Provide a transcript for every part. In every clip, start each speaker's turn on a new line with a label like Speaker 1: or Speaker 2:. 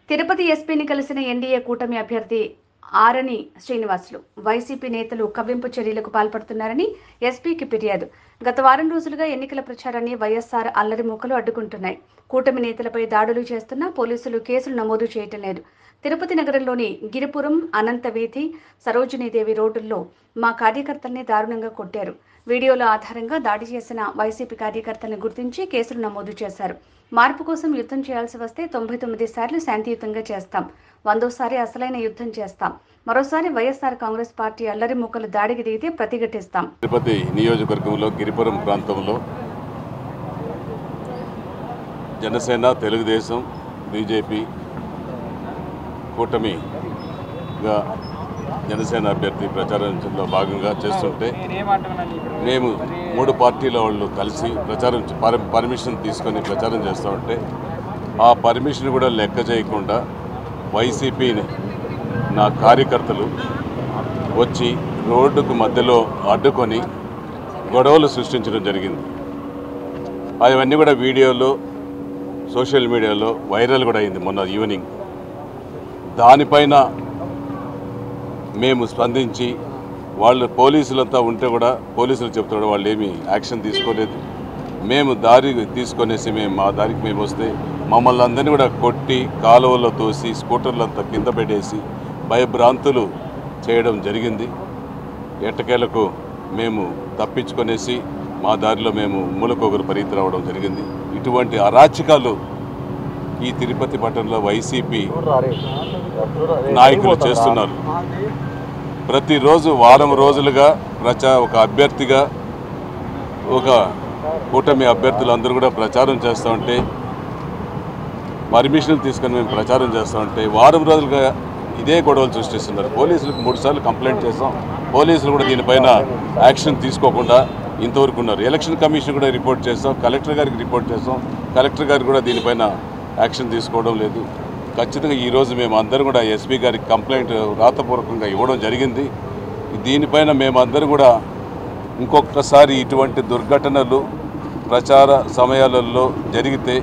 Speaker 1: తిరుపతి ఎస్పీని కలిసిన ఎన్డీఏ కూటమి అభ్యర్థి ఆరణి శ్రీనివాసులు వైసీపీ నేతలు కవ్వింపు చర్యలకు పాల్పడుతున్నారని ఎస్పీకి ఫిర్యాదు గత వారం రోజులుగా ఎన్నికల ప్రచారాన్ని వైఎస్ఆర్ అల్లరి మూకలు అడ్డుకుంటున్నాయి కూటమి నేతలపై దాడులు చేస్తున్నా పోలీసులు కేసులు నమోదు చేయటం లేదు తిరుపతి నగరంలోని గిరిపురం అనంతవీధి సరోజినీదేవి రోడ్డుల్లో మా కార్యకర్తల్ని దారుణంగా కొట్టారు వీడియోల ఆధారంగా దాడి చేసిన వైసీపీ కార్యకర్తలను గుర్తించి కేసులు నమోదు చేశారు మార్పు కోసం యుద్ధం చేయాల్సి వస్తే తొంభై తొమ్మిది సార్లు శాంతియుతంగా చేస్తాం వందోసారి అసలైన యుద్ధం చేస్తాం మరోసారి వైఎస్ఆర్ కాంగ్రెస్ పార్టీ అల్లరి ముక్కలు దాడికి దిగితే ప్రతిఘటిస్తాం
Speaker 2: తిరుపతి నియోజకవర్గంలో గిరిపురం ప్రాంతంలో జనసేన తెలుగుదేశం బీజేపీ కూటమిగా జనసేన అభ్యర్థి ప్రచారంలో భాగంగా చేస్తుంటే మేము మూడు పార్టీల వాళ్ళు కలిసి ప్రచారం పర్- పర్మిషన్ తీసుకొని ప్రచారం చేస్తూ ఉంటే ఆ పర్మిషన్ కూడా లెక్క చేయకుండా వైసీపీని నా కార్యకర్తలు వచ్చి రోడ్డుకు మధ్యలో అడ్డుకొని గొడవలు సృష్టించడం జరిగింది అవన్నీ కూడా వీడియోలో సోషల్ మీడియాలో వైరల్ కూడా అయింది మొన్న ఈవినింగ్ దానిపైన మేము స్పందించి వాళ్ళు పోలీసులంతా ఉంటే కూడా పోలీసులు చెప్తున్నాడు వాళ్ళు ఏమీ యాక్షన్ తీసుకోలేదు మేము దారి తీసుకొనేసి మేము మా దారికి మేము వస్తే మమ్మల్ని అందరినీ కూడా కొట్టి కాలువలో తోసి స్కూటర్లంతా కింద పెట్టేసి భయభ్రాంతులు చేయడం జరిగింది ఎట్టకేలకు మేము తప్పించుకొనేసి మా దారిలో మేము మూలకొకరు పరిగెత్తి రావడం జరిగింది ఇటువంటి అరాచకాలు ఈ తిరుపతి పట్టణంలో వైసీపీ నాయకులు చేస్తున్నారు ప్రతిరోజు వారం రోజులుగా ప్రచా ఒక అభ్యర్థిగా ఒక కూటమి అభ్యర్థులు అందరూ కూడా ప్రచారం చేస్తూ ఉంటే పర్మిషన్లు తీసుకొని మేము ప్రచారం చేస్తూ ఉంటే వారం రోజులుగా ఇదే గొడవలు సృష్టిస్తున్నారు పోలీసులకు మూడుసార్లు కంప్లైంట్ చేస్తాం పోలీసులు కూడా దీనిపైన యాక్షన్ తీసుకోకుండా ఇంతవరకు ఉన్నారు ఎలక్షన్ కమిషన్ కూడా రిపోర్ట్ చేస్తాం కలెక్టర్ గారికి రిపోర్ట్ చేస్తాం కలెక్టర్ గారు కూడా దీనిపైన యాక్షన్ తీసుకోవడం లేదు ఖచ్చితంగా ఈరోజు మేము అందరం కూడా ఎస్పీ గారికి కంప్లైంట్ రాతపూర్వకంగా ఇవ్వడం జరిగింది దీనిపైన మేమందరం కూడా ఇంకొకసారి ఇటువంటి దుర్ఘటనలు ప్రచార సమయాలలో జరిగితే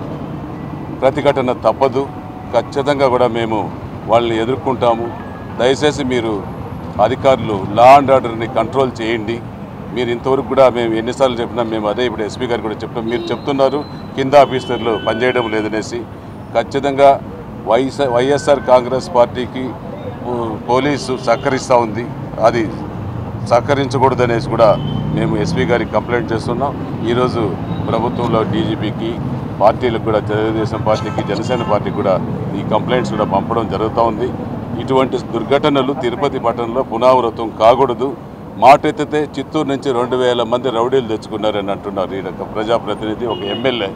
Speaker 2: ప్రతిఘటన తప్పదు ఖచ్చితంగా కూడా మేము వాళ్ళని ఎదుర్కొంటాము దయచేసి మీరు అధికారులు లా అండ్ ఆర్డర్ని కంట్రోల్ చేయండి మీరు ఇంతవరకు కూడా మేము ఎన్నిసార్లు చెప్పినా మేము అదే ఇప్పుడు ఎస్పీ గారు కూడా చెప్తాం మీరు చెప్తున్నారు కింద ఆఫీసర్లు పనిచేయడం లేదనేసి ఖచ్చితంగా వైఎస్ వైఎస్ఆర్ కాంగ్రెస్ పార్టీకి ఊ, పోలీసు సహకరిస్తూ ఉంది అది సహకరించకూడదనేసి కూడా మేము ఎస్పీ గారికి కంప్లైంట్ చేస్తున్నాం ఈరోజు ప్రభుత్వంలో డీజీపీకి పార్టీలకు కూడా తెలుగుదేశం పార్టీకి జనసేన పార్టీకి కూడా ఈ కంప్లైంట్స్ కూడా పంపడం జరుగుతూ ఉంది ఇటువంటి దుర్ఘటనలు తిరుపతి పట్టణంలో పునరావృతం కాకూడదు మాట ఎత్తితే చిత్తూరు నుంచి రెండు వేల మంది రౌడీలు తెచ్చుకున్నారని అంటున్నారు ఈ యొక్క ప్రజాప్రతినిధి ఒక ఎమ్మెల్యే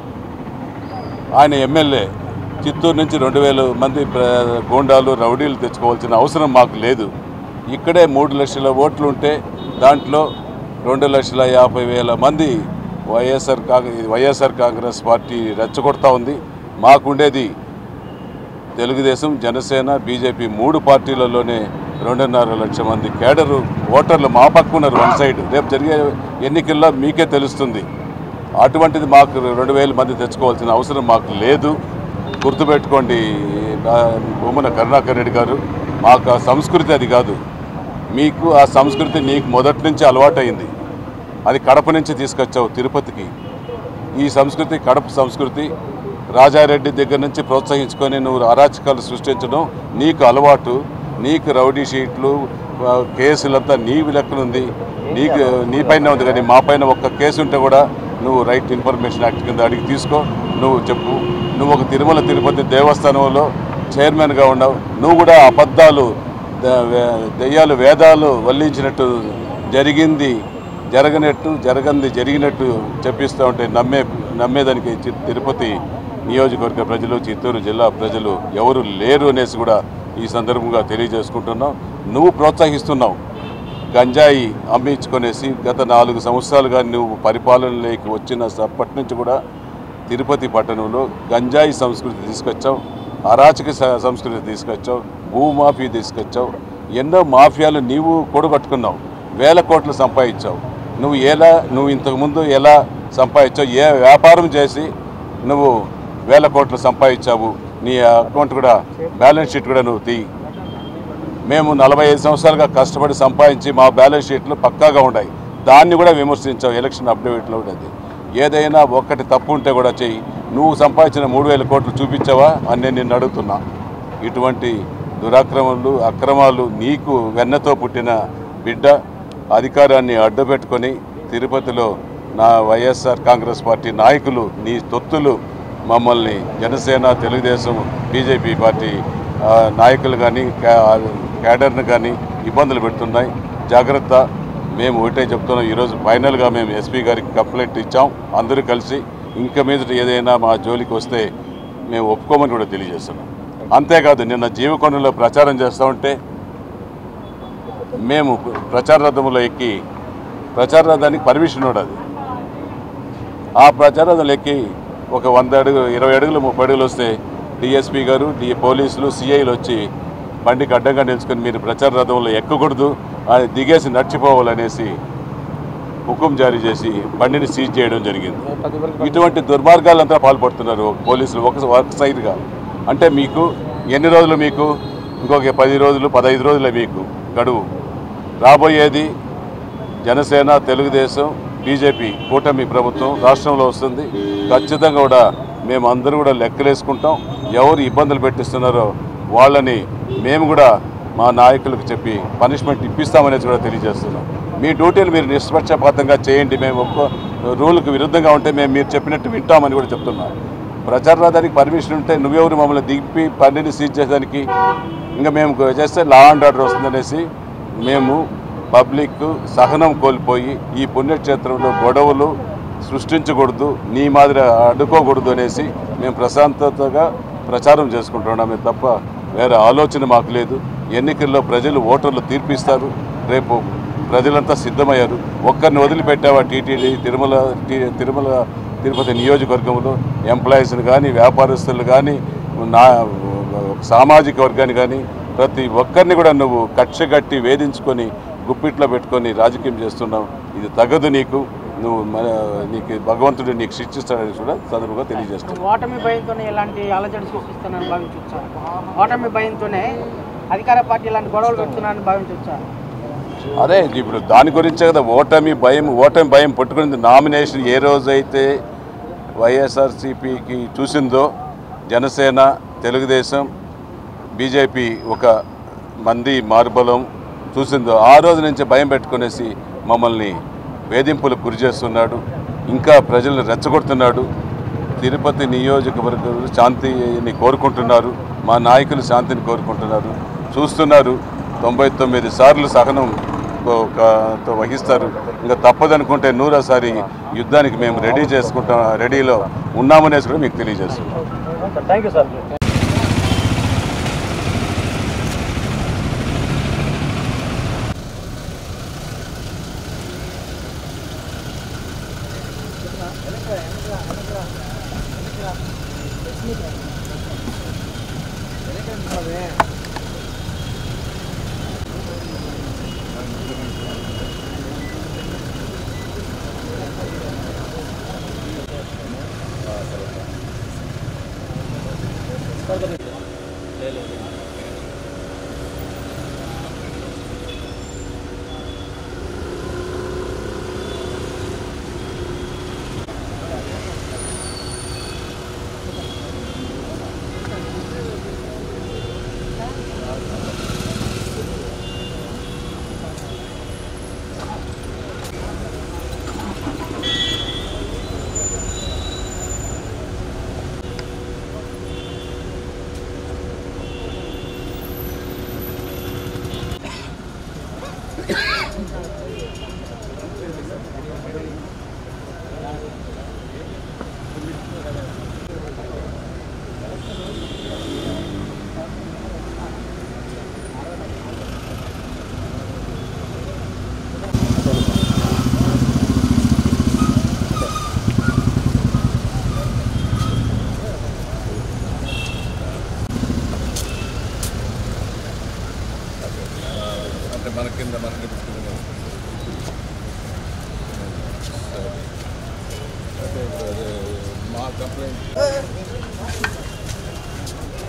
Speaker 2: ఆయన ఎమ్మెల్యే చిత్తూరు నుంచి రెండు వేల మంది ప్ర- గూండాలు రౌడీలు తెచ్చుకోవాల్సిన అవసరం మాకు లేదు ఇక్కడే మూడు లక్షల ఓట్లు ఉంటే దాంట్లో రెండు లక్షల యాభై వేల మంది వైఎస్ఆర్ కాంగ్రెస్ వైఎస్ఆర్ కాంగ్రెస్ పార్టీ రెచ్చగొడతా ఉంది మాకుండేది తెలుగుదేశం జనసేన బీజేపీ మూడు పార్టీలలోనే రెండున్నర లక్షల మంది కేడరు ఓటర్లు మా పక్కున్నారు వన్ సైడ్ రేపు జరిగే ఎన్నికల్లో మీకే తెలుస్తుంది అటువంటిది మాకు రెండు వేల మంది తెచ్చుకోవాల్సిన అవసరం మాకు లేదు గుర్తుపెట్టుకోండి నా- బొమ్మన కరుణాకర్ రెడ్డి గారు మాకు ఆ సంస్కృతి అది కాదు మీకు ఆ సంస్కృతి నీకు మొదటి నుంచి అలవాటైంది అది కడప నుంచి తీసుకొచ్చావు తిరుపతికి ఈ సంస్కృతి కడప సంస్కృతి రాజారెడ్డి దగ్గర నుంచి ప్రోత్సహించుకొని నువ్వు అరాచకాలు సృష్టించడం నీకు అలవాటు నీకు రౌడీ షీట్లు ఆ, కేసులంతా నీ లెక్కనుంది నీకు నీ పైన ఉంది కానీ మా పైన ఒక్క కేసు ఉంటే కూడా నువ్వు రైట్ ఇన్ఫర్మేషన్ యాక్ట్ కింద అడిగి తీసుకో నువ్వు చెప్పు నువ్వు ఒక తిరుమల తిరుపతి దేవస్థానంలో చైర్మన్గా ఉన్నావు నువ్వు కూడా అబద్ధాలు ద- వే- దెయ్యాలు వేదాలు వల్లించినట్టు జరిగింది జరగనట్టు జరగంది జరిగినట్టు చెప్పిస్తూ ఉంటే నమ్మే నమ్మేదానికి చి- తిరుపతి నియోజకవర్గ ప్రజలు చిత్తూరు జిల్లా ప్రజలు ఎవరు లేరు అనేసి కూడా ఈ సందర్భంగా తెలియజేసుకుంటున్నాం నువ్వు ప్రోత్సహిస్తున్నావు గంజాయి అమ్మించుకొనేసి గత నాలుగు సంవత్సరాలుగా నువ్వు పరిపాలనలోకి వచ్చిన అప్పటి నుంచి కూడా తిరుపతి పట్టణంలో గంజాయి సంస్కృతి తీసుకొచ్చావు అరాచక స- సంస్కృతి తీసుకొచ్చావు భూమాఫీ తీసుకొచ్చావు ఎన్నో మాఫియాలు నీవు కూడగట్టుకున్నావు వేల కోట్లు సంపాదించావు నువ్వు ఎలా నువ్వు ఇంతకుముందు ఎలా సంపాదించావు ఏ వ్యాపారం చేసి నువ్వు వేల కోట్లు సంపాదించావు నీ అకౌంట్ కూడా బ్యాలెన్స్ షీట్ కూడా నువ్వు తీ మేము నలభై ఐదు సంవత్సరాలుగా కష్టపడి సంపాదించి మా బ్యాలెన్స్ షీట్లు పక్కాగా ఉన్నాయి దాన్ని కూడా విమర్శించావు ఎలక్షన్ అప్డేట్లో ఉండేది ఏదైనా ఒక్కటి తప్పు ఉంటే కూడా చెయ్యి నువ్వు సంపాదించిన మూడు వేల కోట్లు చూపించావా అని నేను నిన్ను అడుగుతున్నా ఇటువంటి దురాక్రమాలు అక్రమాలు నీకు వెన్నతో పుట్టిన బిడ్డ అధికారాన్ని అడ్డుపెట్టుకొని తిరుపతిలో నా వైఎస్ఆర్ కాంగ్రెస్ పార్టీ నాయకులు నీ తొత్తులు మమ్మల్ని జనసేన తెలుగుదేశం బీజేపీ పార్టీ ఆ, నాయకులు కానీ క్యాడర్ను కానీ ఇబ్బందులు పెడుతున్నాయి జాగ్రత్త మేము ఒకటే చెప్తున్నాం ఈరోజు ఫైనల్గా మేము ఎస్పీ గారికి కంప్లైంట్ ఇచ్చాం అందరూ కలిసి ఇంకా మీదట ఏదైనా మా జోలికి వస్తే మేము ఒప్పుకోమని కూడా తెలియజేస్తున్నాం అంతేకాదు నిన్న జీవకొండలో ప్రచారం చేస్తూ ఉంటే మేము ప్రచార రథంలో ఎక్కి ప్రచార రథానికి పర్మిషన్ ఉండదు ఆ ప్రచార రథంలో ఎక్కి ఒక వంద అడుగు ఇరవై అడుగులు ముప్పై అడుగులు వస్తే డిఎస్పీ గారు డి పోలీసులు సిఐలు వచ్చి బండికి అడ్డంగా నిలుచుకొని మీరు ప్రచార రథంలో ఎక్కకూడదు అది దిగేసి నడిచిపోవాలనేసి హుకుం జారీ చేసి బండిని సీజ్ చేయడం జరిగింది ఇటువంటి దుర్మార్గాలంతా పాల్పడుతున్నారు పోలీసులు ఒక ఒక సైడ్గా అంటే మీకు ఎన్ని రోజులు మీకు ఇంకొక పది రోజులు పదహైదు రోజులే మీకు గడువు రాబోయేది జనసేన తెలుగుదేశం బీజేపీ కూటమి ప్రభుత్వం రాష్ట్రంలో వస్తుంది ఖచ్చితంగా కూడా మేము అందరూ కూడా లెక్కలేసుకుంటాం ఎవరు ఇబ్బందులు పెట్టిస్తున్నారో వాళ్ళని మేము కూడా మా నాయకులకు చెప్పి పనిష్మెంట్ ఇప్పిస్తామనేది కూడా తెలియజేస్తున్నాం మీ డ్యూటీలు మీరు నిష్పక్షపాతంగా చేయండి మేము ఒక్క రూల్కి విరుద్ధంగా ఉంటే మేము మీరు చెప్పినట్టు వింటామని కూడా చెప్తున్నాం ప్రచార రథానికి పర్మిషన్ ఉంటే నువ్వెవరు మమ్మల్ని దిప్పి పనిని సీజ్ చేసేదానికి ఇంకా మేము చేస్తే లా అండ్ ఆర్డర్ వస్తుందనేసి మేము పబ్లిక్ సహనం కోల్పోయి ఈ పుణ్యక్షేత్రంలో గొడవలు సృష్టించకూడదు నీ మాదిరి అడ్డుకోకూడదు అనేసి మేము ప్రశాంతతగా ప్రచారం చేసుకుంటున్నామే తప్ప వేరే ఆలోచన మాకు లేదు ఎన్నికల్లో ప్రజలు ఓటర్లు తీర్పిస్తారు రేపు ప్రజలంతా సిద్ధమయ్యారు ఒక్కరిని వదిలిపెట్టావా టీటీడీ తిరుమల టి- తిరుమల తిరుపతి నియోజకవర్గంలో ఎంప్లాయీస్ని కానీ వ్యాపారస్తులు కానీ నా సామాజిక వర్గాన్ని కానీ ప్రతి ఒక్కరిని కూడా నువ్వు కక్షగట్టి వేధించుకొని గుప్పిట్లో పెట్టుకొని రాజకీయం చేస్తున్నావు ఇది తగదు నీకు నువ్వు మన నీకు భగవంతుడు నీకు శిక్షిస్తాడని కూడా సందర్భంగా తెలియజేస్తున్నావు
Speaker 3: ఓటమి భయంతోనే ఇలాంటి అలజడి సృష్టిస్తానని భావించవచ్చా ఓటమి భయంతోనే అధికార పార్టీ ఇలాంటి గొడవలు పెడుతున్నారని భావించవచ్చా
Speaker 2: అదే ఇప్పుడు దాని గురించే కదా ఓటమి భయం ఓటమి భయం పట్టుకునింది నామినేషన్ ఏ రోజైతే వైఎస్ఆర్సీపీకి చూసిందో జనసేన తెలుగుదేశం బీజేపీ ఒక మంది మార్బలం చూసిందో ఆ రోజు నుంచి భయం పెట్టుకునేసి మమ్మల్ని వేధింపులకు గురి చేస్తున్నాడు ఇంకా ప్రజలను రెచ్చగొడుతున్నాడు తిరుపతి నియోజకవర్గం శాంతిని కోరుకుంటున్నారు మా నాయకులు శాంతిని కోరుకుంటున్నారు చూస్తున్నారు తొంభై తొమ్మిది సార్లు సహనం ఒక- తో వహిస్తారు ఇంకా తప్పదనుకుంటే నూరోసారి యుద్ధానికి మేము రెడీ చేసుకుంటాం రెడీలో ఉన్నామనేసి కూడా మీకు తెలియజేస్తున్నాం
Speaker 3: థ్యాంక్ యూ సార్
Speaker 2: అంటే మన కింద మనకి మా కంప్లైంట్